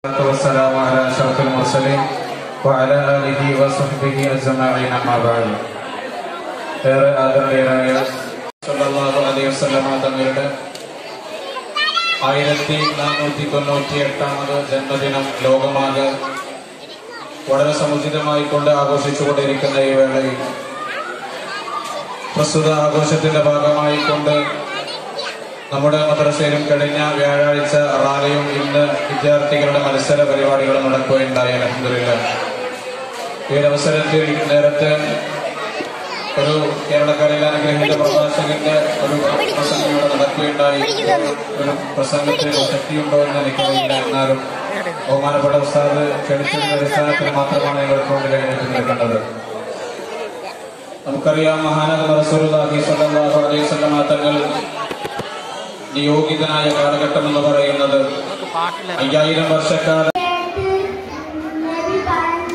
والصلاة والسلام على أشرف المرسلين وعلى آله وصحبه أجمعين أما بعد ഏറെ ആദരണീയരായ സല്ലല്ലാഹു അലൈഹി വസല്ലമ തങ്ങളുടെ ആയിരത്തി നാനൂറ്റി തൊണ്ണൂറ്റി എട്ടാമത് ജന്മദിനം ലോകമാകെ വളരെ സമുചിതമായി കൊണ്ട് ആഘോഷിച്ചുകൊണ്ടിരിക്കുന്ന ഈ വേളയിൽ പ്രസ്തുത ആഘോഷത്തിന്റെ ഭാഗമായി കൊണ്ട് നമ്മുടെ മദ്രസയിലും കഴിഞ്ഞ വ്യാഴാഴ്ച റാലിയും ഇന്ന് വിദ്യാർത്ഥികളുടെ മത്സര പരിപാടികളും നടക്കുകയുണ്ടായി അലഹമില്ല ഈ ഒരു അവസരത്തിൽ നേരത്തെ ഒരു കേരളക്കരയിലെ അനുഗ്രഹീത പ്രഭാഷകന്റെ ഒരു പ്രസംഗം ഇവിടെ നടക്കുകയുണ്ടായി ഒരു പ്രസംഗത്തിന് ശക്തിയുണ്ടോ എന്ന് എനിക്കറിയില്ല എന്നാലും ബഹുമാനപ്പെട്ട ഉസ്താദ് ക്ഷണിച്ചതിന്റെ അടിസ്ഥാനത്തിൽ മാത്രമാണ് ഞങ്ങൾക്ക് മുമ്പിൽ എഴുന്നേറ്റ് നിൽക്കേണ്ടത് നമുക്കറിയാം മഹാനഗ റസൂലുള്ളാഹി സ്വല്ലല്ലാഹു അലൈഹി വസല്ലമ തങ്ങൾ നിയോഗിതനായ കാലഘട്ടം എന്ന് പറയുന്നത് അയ്യായിരം വർഷക്കാലം നബി പറഞ്ഞു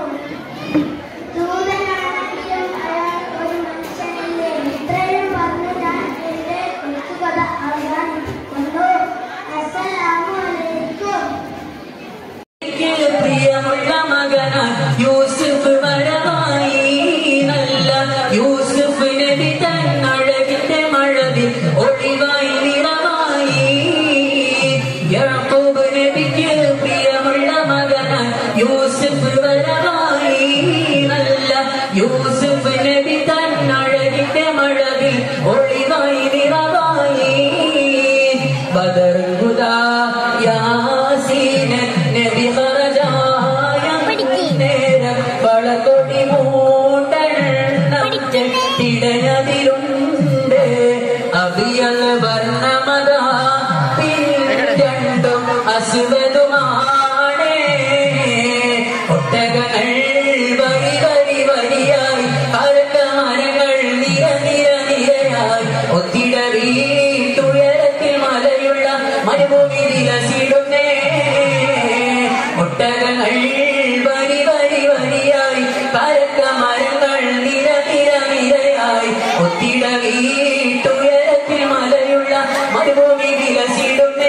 ദൂതനാണെങ്കിലും അയാൾ ഒരു മനുഷ്യനല്ലേ ഇത്രയും പറഞ്ഞു ഞാൻ എന്റെ കൊച്ചുകഥ അവസാനിപ്പിക്കുന്നു അസ്സലാമു അലൈക്കും പ്രിയമുള്ള മകനായി യൂസുഫ് വരമായി നല്ല യൂസുഫ് നബി തന്നഴകിന്റെ മഴവിൽ ഒളിവായി നിറമായി യാക്കൂബ് നബിക്ക് പ്രിയമുള്ള മകനായി യൂസുഫ് വരമായി നല്ല യൂസുഫ് നബി തന്നഴകിന്റെ മഴവിൽ ഒളിവായി നിറമായി ബദർ ഹുദാ യാസീൻ നബി ഖറജായ നേരം വളകൊടി മൂണ്ടെണ്ണം ചെത്തിടയതിലുണ്ട് അവിയൽ വർണ്ണമതാ രണ്ടും അസുവതുമാണ് ഒട്ടകങ്ങൾ വരി വരി വരിയായി പരക്ക മരങ്ങൾ നിര നിര നിരയായി ഒത്തിട വീട്ടുയരത്തിൽ മലയുള്ള മരുഭൂമി വിലസിടുന്നേ ഒട്ടകങ്ങൾ വരി വരി വരിയായി പരക്ക മരങ്ങൾ നിര നിര നിരയായി ഒത്തിട വീട്ടുയരത്തിൽ മലയുള്ള മരുഭൂമി വിലസിടുന്നേ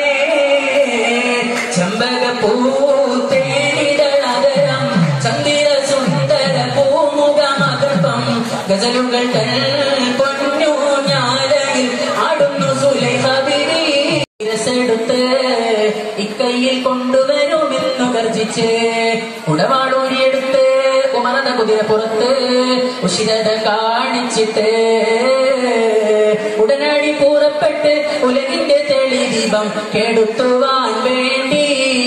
ചെമ്പകപ്പൂത്തേനിതളകരം ചന്ദിര സുന്ദര പൂമുഖമകർപ്പം ഗസലുകൾ തൻ പൊന്നു ഞാലയിൽ ആടുന്നു സുലൈഹബിരി രസെടുത്ത് ഇക്കൈയിൽ കൊണ്ടുവരുമെന്നു ഗർജിച്ച് ഉടവാളൂരിയെടുത്ത് ഉമറന്ന കുതിര പുറത്ത് ഉഷിരത കാണിച്ചിട്ട് ഉടനടി പൂറപ്പെട്ട് ഉലകിന്റെ തെളി ദീപം കെടുത്തുവാൻ വേണ്ടി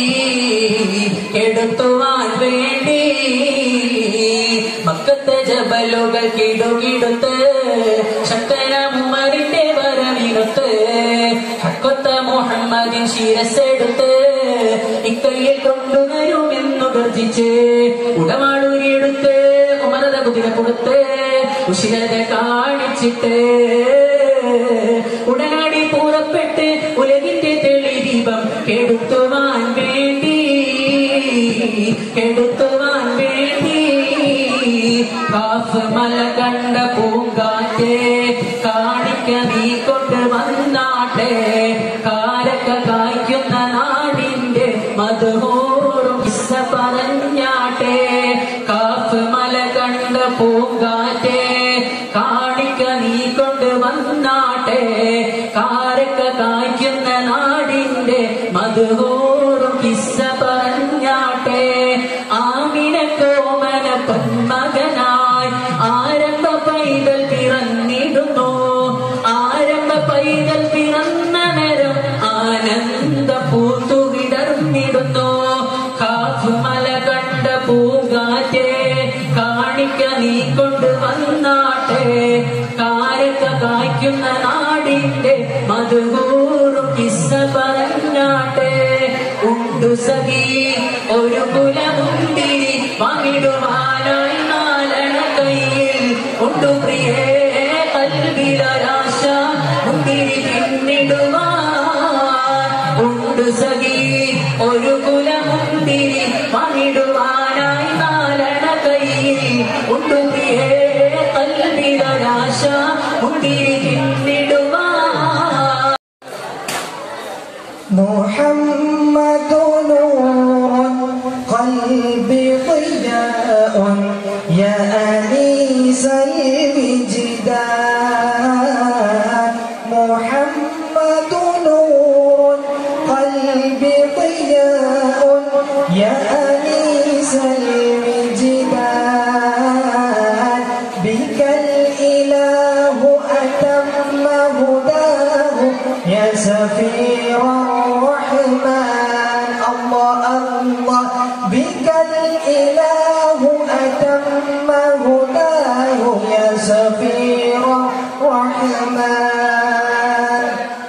കെടുത്തുവാൻ വേണ്ടി മക്കത്തെ ജബലുകൾ കിടുകിടുത്ത് ശക്തന ഉമറിന്റെ വരവിനൊത്ത് ഹക്കൊത്ത മുഹമ്മദിൻ ശിരസെടുത്ത് ഇക്കൈയിൽ കൊണ്ടുവരുമെന്നു ഗർജിച്ച് ഉടമാളൂരിയെടുത്ത് ഉമരത കുതിര കൊടുത്ത് ഉഷിരത കാണിച്ചിട്ട് ഉടനടി പൂറപ്പെട്ട് ഉലകിന്റെ തെളി ദീപം കെടുത്തുവാൻ വേണ്ടി കെടുത്തുവാൻ വേണ്ടി കാഫ് മല കണ്ട പൂങ്കാറ്റേ കാണിക്ക നീ കൊണ്ട് വന്നാട്ടെ കാരക്ക കായ്ക്കുന്ന നാടിന്റെ മധുഹോറും കിസ്സ പറഞ്ഞാട്ടെ കാഫ് മല കണ്ട പൂങ്കാറ്റേ കാണിക്ക നീ കൊണ്ട് വന്നാട്ടെ കാരക്ക കായ്ക്കുന്ന നാടിന്റെ മധുഹോറും കിസ്സ പറഞ്ഞാട്ടെ ആമിന കോമന പൊന്മകനായി ആരംഭ പൈതൽ പിറന്നിടുന്നു ആരംഭ പൈതൽ പിറന്ന നേരം ആനന്ദ പൂത്തുവിടർന്നിടുന്നു കാഫ് മല കണ്ട പൂങ്കാറ്റേ കാണിക്ക നീ കൊണ്ട് വന്നാട്ടെ കാരക്ക കായ്ക്കുന്ന നാടിന്റെ മധുകൂറും കിസ്സ പറഞ്ഞാട്ടെ ഉണ്ടു സഖി ഒരു കുലമുണ്ടി വാങ്ങിടുവാനായി നാലണ കയ്യിൽ ഉണ്ടു പ്രിയേ കൽവിലരാശ മുന്തിരി പിന്നിടുവാൻ ഉണ്ടു സഖി ഒരു കുലമുന്തിരി വാങ്ങിടുവാനായി നാലണ കയ്യിൽ ഉണ്ടു പ്രിയേ കൽവിലരാശ മുന്തിരി പിന്നിടുവാൻ محمد نور قلبي ضياء يا أنيس الوجدان محمد نور قلبي ضياء يا أنيس الوجدان بك الإله أتم هداه يا سفير الرحمن الله الله بك الإله أتم هداه يا سفير الرحمن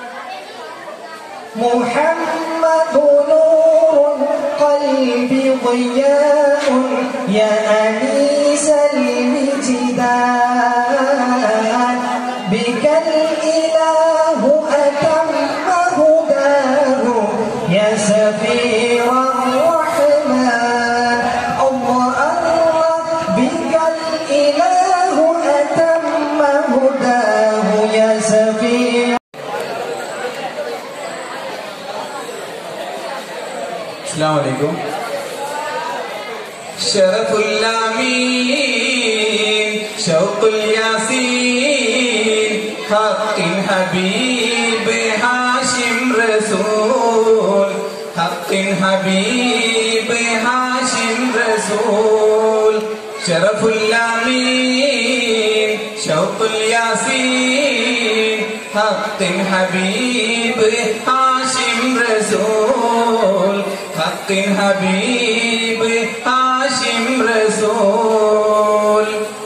محمد نور قلبي ضياء يا أنيس الوجدان بك الإله أتم هداه يا سفير الرحمن الله الله بك الإله أتم هداه يا سفير അസ്സാം വലൈക്കും ഷറഫുല്ലാമീൻ ഷൗഖുൽ യാസീൻ ഹഖിൻ ഹബീബ് ഹാഷിം റസൂൽ ഹഖിൻ ഹബീബ് ഹാഷിം റസൂൽ ഷറഫുല്ലാമീൻ ഷൗഖുൽ യാസീൻ ഹഖിൻ ഹബീബ് ഹാഷിം റസൂൽ ഹഖിൻ ഹബീബ് ഹാഷിം റസൂൽ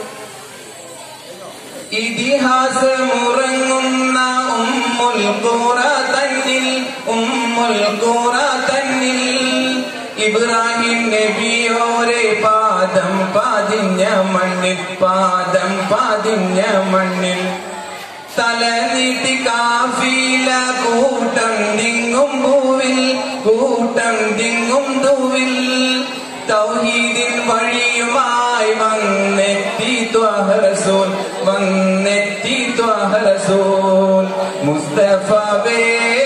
ഇതിഹാസമുറങ്ങുന്ന ഉമ്മുൽ ഖുറ തന്നിൽ ഉമ്മുൽ ഖുറ തന്നിൽ ഇബ്രാഹിം നബിയോരെ പാദം പാതിഞ്ഞ മണ്ണിൽ പാദം പാതിഞ്ഞ മണ്ണിൽ തല നീട്ടി കാഫീല കൂട്ടം തിങ്ങും പൂവിൽ കൂട്ടം തിങ്ങും തൂവിൽ തൗഹീദിൻ വഴിയുമായി വന്നെത്തി ത്വഹറസൂൽ വന്നെത്തി ത്വഹറസൂൽ മുസ്തഫബേ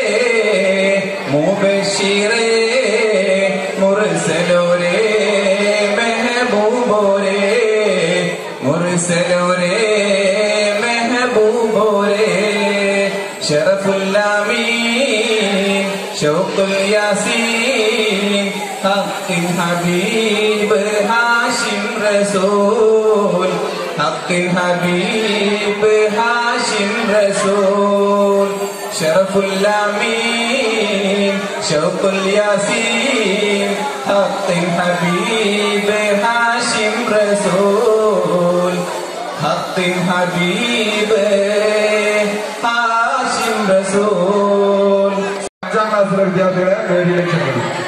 മുബഷിറേ മുർസലോരേ മെഹബൂബോരേ മുർസലോരേ മെഹബൂബോരേ ഷറഫുല്ലാമീൻ ഷൗഖുൽ യാസീൻ ഹഖിൻ ഹബീബ് ഹാഷിം റസൂൽ ഹഖിൻ ഹബീബ് ഹാഷിം റസൂൽ ഷറഫുല്ലാമീൻ ഷൗഖുൽ യാസീൻ ഹഖിൻ ഹബീബ് ഹാഷിം റസൂൽ ഹഖിൻ ഹബീബ് ഹാഷിം റസൂൽ അഞ്ചാം ക്ലാസ്സിലെ വിദ്യാർത്ഥികളെ വേദിയിലേക്ക് ക്ഷണിക്കുന്നു